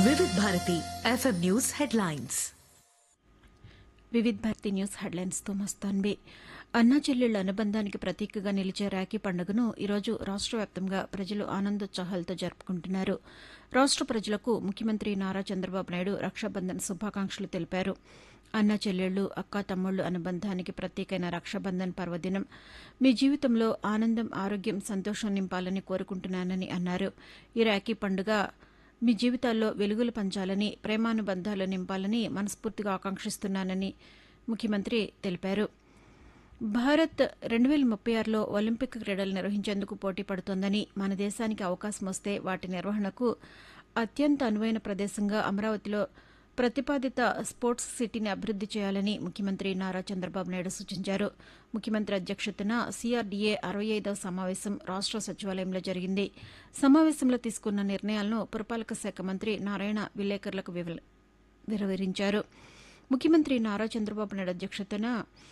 Vividh Bharati FM news headlines Vividh Bharati news హెడ్లైన్స్తో మస్తాన్బి అన్నా చెల్లెళ్ల అనుబంధానికి ప్రతీకగా నిలిచే రాఖీ పండుగను ఈరోజు రాష్ట్ర వ్యాప్తంగా ప్రజలు ఆనందోత్సాహాలతో జరుపుకుంటున్నారు రాష్ట్ర ప్రజలకు ముఖ్యమంత్రి నారా చంద్రబాబు నాయుడు రక్షాబంధన్ శుభాకాంక్షలు తెలిపారు అన్నా చెల్లెళ్లు అక్కా తమ్ముళ్లు అనుబంధానికి ప్రతీకైన రక్షాబంధన్ పర్వదినం మీ జీవితంలో ఆనందం ఆరోగ్యం సంతోషం నింపాలని కోరుకుంటున్నానని అన్నారు ఈ రాఖీ పండుగ మీ జీవితాల్లో వెలుగులు పంచాలని ప్రేమానుబంధాలు నింపాలని మనస్ఫూర్తిగా ఆకాంక్షిస్తున్నానని ముఖ్యమంత్రి తెలిపారు భారత్ రెండు వేల ముప్పై ఆరులో ఒలింపిక్ క్రీడలు నిర్వహించేందుకు పోటీ పడుతోందని మన దేశానికి అవకాశం వస్తే వాటి నిర్వహణకు అత్యంత అనువైన ప్రదేశంగా అమరావతిలో ప్రతిపాదిత స్పోర్ట్స్ సిటీని అభివృద్ది చేయాలని ముఖ్యమంత్రి నారా చంద్రబాబు నాయుడు సూచించారు ముఖ్యమంత్రి అధ్యక్షతన సీఆర్డీఏ అరవై ఐదవ సమావేశం రాష్ట సచివాలయంలో జరిగింది సమావేశంలో తీసుకున్న నిర్ణయాలను పురపాలక శాఖ మంత్రి నారాయణ విలేకరులకు వివరించారు ముఖ్యమంత్రి నారా చంద్రబాబు నాయుడు అధ్యక్షతన